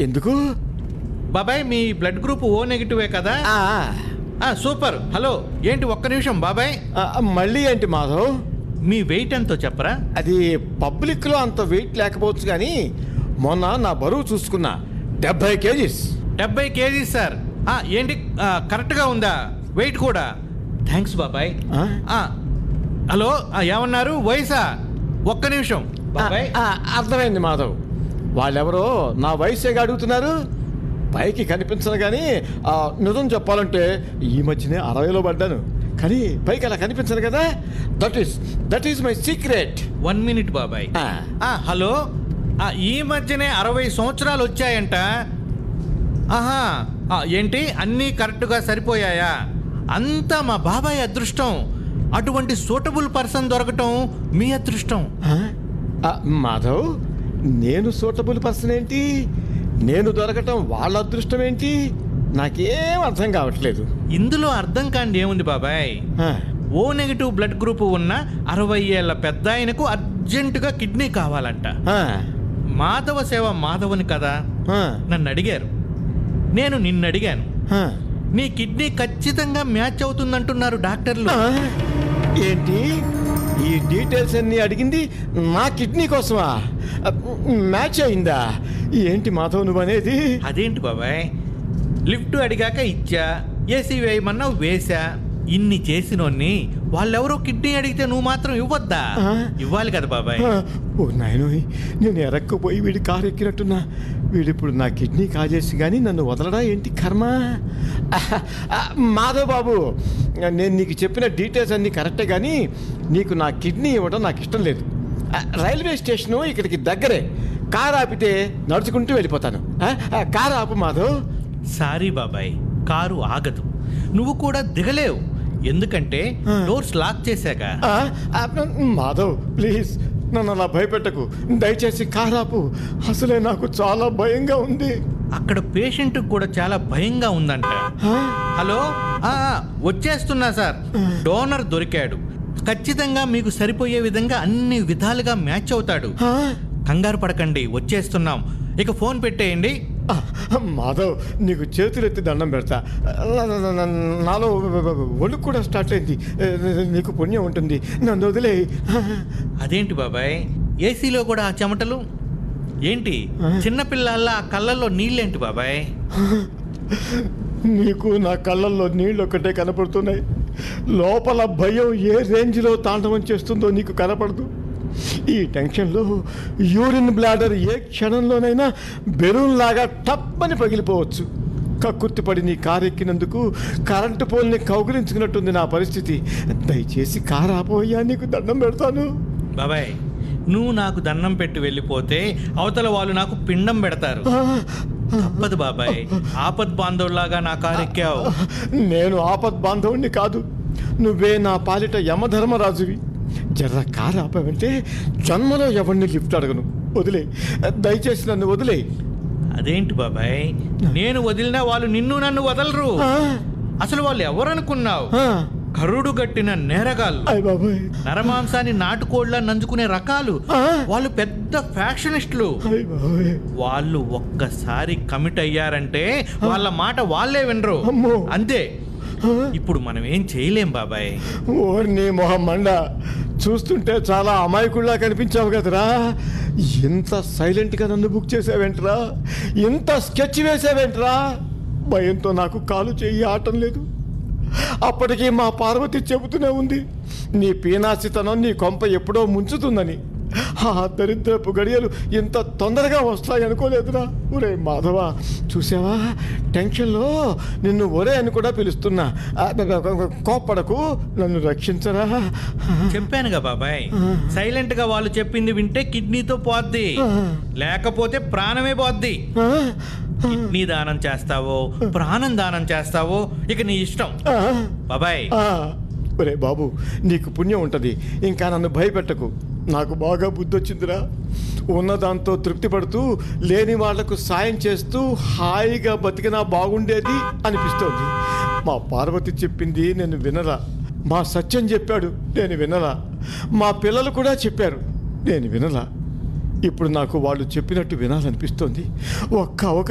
ఎందుకు బాబాయ్ మీ blood group O నెగిటివే కదా ఆ, ఆ, సూపర్ హలో ఏంటి ఒక్క నిమిషం బాబాయ్ ఆ, మళ్ళీ ఏంటి మాధవ్ మీ వెయిట్ ఎంతో చెప్పరా అది పబ్లిక్లో అంత వెయిట్ లేకపోవచ్చు కానీ మొన్న నా బరువు చూసుకున్నా డెబ్బై కేజీస్ డెబ్బై కేజీ సార్ ఆ, ఏంటి ఆ, కరెక్ట్గా ఉందా వెయిట్ కూడా థ్యాంక్స్ బాబాయ్ ఆ? ఆ, హలో ఆ, ఏమన్నారు వయసా ఒక్క నిమిషం బాబాయ్ ఆ, ఆ, అర్థమైంది మాధవ్ వాళ్ళెవరో నా వయసేగా అడుగుతున్నారు పైకి కనిపించను కానీ ఆ, నిజం చెప్పాలంటే ఈ మధ్యనే అరవైలో పడ్డాను కానీ పైకి అలా కనిపించను కదా that is that is my secret one minute బాబాయ్ ఆ, హలో ఆ, ఈ మధ్యనే అరవై సంవత్సరాలు వచ్చాయంట ఆహా ఆ, ఏంటి అన్నీ కరెక్ట్గా సరిపోయాయా అంతా మా బాబాయ్ అదృష్టం అటువంటి సూటబుల్ పర్సన్ దొరకటం మీ అదృష్టం మాధవ్ నేను సూటబుల్ పర్సన్ ఏంటి నేను దొరకటం వాళ్ళ అదృష్టం ఏంటి నాకేం అర్థం కావట్లేదు ఇందులో అర్థం కాండి ఏముంది బాబాయ్ ఆ, ఓ నెగిటివ్ బ్లడ్ గ్రూప్ ఉన్న అరవై ఏళ్ల పెద్ద ఆయనకు అర్జెంటుగా కిడ్నీ కావాలంట ఆ, మాధవ సేవ మాధవుని కదా ఆ, నన్ను అడిగారు నేను నిన్ను అడిగాను ఆ. నీ కిడ్నీ ఖచ్చితంగా మ్యాచ్ అవుతుందంటున్నారు డాక్టర్లు ఆ, ఏంటి ఈ డీటెయిల్స్ అన్ని అడిగింది నా కిడ్నీ కోసమా ఆ, మ్యాచ్ అయిందా ఏంటి మాధవ్ నువ్వు అనేది అదేంటి బాబాయ్ లిఫ్ట్ అడిగాక ఇచ్చా ఏసీ వేయమన్నా వేసా ఇన్ని చేసినోన్ని వాళ్ళెవరో కిడ్నీ అడిగితే నువ్వు మాత్రం ఇవ్వద్దా ఆ. ఇవ్వాలి కదా బాబాయ్ ఆ, ఓ నాయనోయ్ నేను ఎరక్కుపోయి వీడి కారు ఎక్కినట్టున్నా వీడిప్పుడు నా కిడ్నీ కాజేసి కానీ నన్ను వదలడా ఏంటి కర్మ ఆహా, ఆ, మాధవ్ బాబు నేను నీకు చెప్పిన డీటెయిల్స్ అన్నీ కరెక్టే కానీ నీకు నా కిడ్నీ ఇవ్వడం నాకు ఇష్టం లేదు ఆ, రైల్వే స్టేషను ఇక్కడికి దగ్గరే కారు ఆపితే నడుచుకుంటూ వెళ్ళిపోతాను ఆ, ఆ, కారు ఆపు మాధవ్ సారీ బాబాయ్ కారు ఆగదు నువ్వు కూడా దిగలేవు ఎందుకంటే ఆ. డోర్స్ లాక్ చేశాక ఆ, ఆ, మాధవ్ ప్లీజ్ నన్ను అలా భయపెట్టకు దయచేసి కారు ఆపు అసలే నాకు చాలా భయంగా ఉంది అక్కడ పేషెంట్ కూడా చాలా భయంగా ఉందంట ఆ? హలో ఆ, ఆ, వచ్చేస్తున్నా సార్ డోనర్ దొరికాడు ఖచ్చితంగా మీకు సరిపోయే విధంగా అన్ని విధాలుగా మ్యాచ్ అవుతాడు ఆ? కంగారు పడకండి వచ్చేస్తున్నాం ఇక ఫోన్ పెట్టేయండి ఆ, మాధవ్ నీకు చేతులెత్తి దండం పెడతా నా- నా- నా- నాలో ఒళ్ళు కూడా స్టార్ట్ అయింది నీకు పుణ్యం ఉంటుంది నన్ను వదిలే అదేంటి బాబాయ్ ఏసీలో కూడా ఆ చెమటలు ఏంటి చిన్నపిల్లల్లా ఆ కళ్ళల్లో నీళ్ళేంటి బాబాయ్ నీకు నా కళ్ళల్లో నీళ్ళు ఒక్కటే కనపడుతున్నాయి లోపల భయం ఏ రేంజ్లో తాండవం చేస్తుందో నీకు కనపడదు ఈ టెన్షన్లో యూరిన్ బ్లాడర్ ఏ క్షణంలోనైనా బెలూన్ లాగా టప్పని పగిలిపోవచ్చు కక్కుర్తి పడి నీ కారు ఎక్కినందుకు కరెంటు పోల్ని కౌగిలించుకున్నట్టుంది నా పరిస్థితి దయచేసి కారు ఆపోయా నీకు దండం పెడతాను బాబాయ్ నువ్వు నాకు దండం పెట్టి వెళ్ళిపోతే అవతల వాళ్ళు నాకు పిండం పెడతారు ఆ, తప్పదు బాబాయ్ ఆపద్ బాంధవులాగా నా కారు ఎక్కావు నేను ఆపద్ బాంధవుణ్ణి కాదు నువ్వే నా పాలిట యమధర్మరాజువి జర్ర కారు ఆపావంటే జన్మలో ఎవరిని లిఫ్ట్ అడగను వదిలే దయచేసి నన్ను వదిలే అదేంటి బాబాయ్ నేను వదిలినా వాళ్ళు నిన్ను నన్ను వదలరు అసలు వాళ్ళు ఎవరనుకున్నావు కరుడు గట్టిన నేరగాళ్ళు అయ్య బాబాయ్ నరమాంసాన్ని నాటుకోళ్లా నంజుకునే రకాలు ఆ. వాళ్ళు పెద్ద ఫ్యాక్షనిస్టులు అయ్య బాబాయ్ వాళ్ళు ఒక్కసారి కమిట్ అయ్యారంటే వాళ్ళ మాట వాళ్ళే వినరు అమ్మో. అంతే ఆ? ఇప్పుడు మనం ఏం చేయలేం బాబాయ్ ఓర్ని మొహం మండ చూస్తుంటే చాలా అమాయకుల్లా కనిపించావు కదరా ఇంత సైలెంట్గా నన్ను బుక్ చేసావేంట్రా ఇంత స్కెచ్ వేసావేంట్రా భయంతో నాకు కాలు చెయ్యి ఆటం లేదు అప్పటికి మా పార్వతి చెబుతూనే ఉంది నీ పీనాసితనం నీ కొంప ఎప్పుడో ముంచుతుందని ఆ దరిద్రపు గడియలు ఇంత తొందరగా వస్తాయి అనుకోలేదురా ఒరే మాధవ చూసావా టెన్షన్లో నిన్ను ఒరే అని కూడా పిలుస్తున్నా ఆ, కోప్పడకు నన్ను రక్షించరా చెప్పానుగా బాబాయ్ సైలెంట్ గా వాళ్ళు చెప్పింది వింటే కిడ్నీతో పోద్ది లేకపోతే ప్రాణమే పోద్ది ఆ, కిడ్నీ దానం చేస్తావో ప్రాణం దానం చేస్తావో ఇక నీ ఇష్టం ఆ, బాబాయ్ ఆ. ఒరే బాబు నీకు పుణ్యం ఉంటుంది ఇంకా నన్ను భయపెట్టకు నాకు బాగా బుద్ధి వచ్చిందిరా ఉన్నదాంతో తృప్తి పడుతూ లేని వాళ్లకు సాయం చేస్తూ హాయిగా బతికినా బాగుండేది అనిపిస్తోంది మా పార్వతి చెప్పింది నేను వినరా మా సత్యం చెప్పాడు నేను వినరా మా పిల్లలు కూడా చెప్పారు నేను వినరా ఇప్పుడు నాకు వాళ్ళు చెప్పినట్టు వినాలనిపిస్తోంది ఒక్క అవకాశం